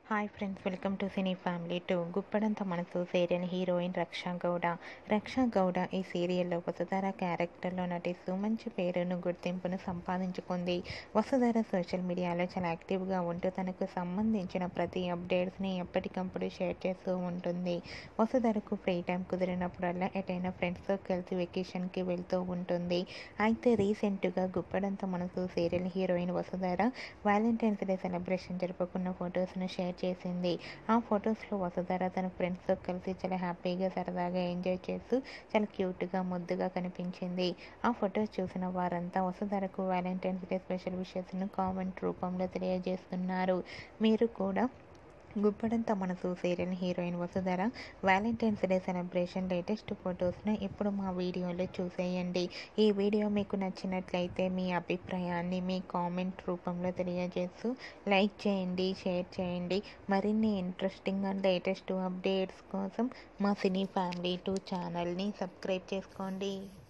hi friends welcome to cine family two Guppedantha Manasu serial heroine Raksha Gowda Raksha Gowda ఈ సీరియల్లో వసుధార క్యారెక్టర్లో నటిస్తూ మంచి పేరును గుర్తింపును సంపాదించుకుంది వసుధార సోషల్ మీడియాలో చాలా యాక్టివ్గా ఉంటూ తనకు సంబంధించిన ప్రతి అప్డేట్స్ని ఎప్పటికప్పుడు షేర్ చేస్తూ ఉంటుంది వసుధారకు ఫ్రీ టైం కుదిరినప్పుడల్లా ఎటైనా ఫ్రెండ్స్తో కలిసి వెకేషన్కి వెళ్తూ ఉంటుంది అయితే రీసెంట్గా Guppedantha Manasu serial heroine Vasudhara valentine's day celebration జరుపుకున్న ఫొటోస్ను షేర్ చేసింది ఆ ఫొటోస్లో వసుధార తన ఫ్రెండ్స్తో కలిసి చాలా హ్యాపీగా సరదాగా ఎంజాయ్ చేస్తూ చాలా క్యూట్గా ముద్దుగా కనిపించింది ఆ ఫొటోస్ చూసిన వారంతా వసుధారకు వ్యాలంటైన్స్ డే స్పెషల్ విషెస్ను కామెంట్ రూపంలో తెలియజేస్తున్నారు మీరు కూడా Guppedantha Manasu serial heroine Vasudhara valentine's day celebration latest ఫొటోస్ను ఇప్పుడు మా వీడియోలో చూసేయండి ఈ వీడియో మీకు నచ్చినట్లయితే మీ అభిప్రాయాన్ని మీ కామెంట్ రూపంలో తెలియజేస్తూ లైక్ చేయండి షేర్ చేయండి మరిన్ని ఇంట్రెస్టింగ్ అండ్ లేటెస్ట్ అప్డేట్స్ కోసం మా సినీ ఫ్యామిలీ టూ ఛానల్ని సబ్స్క్రైబ్ చేసుకోండి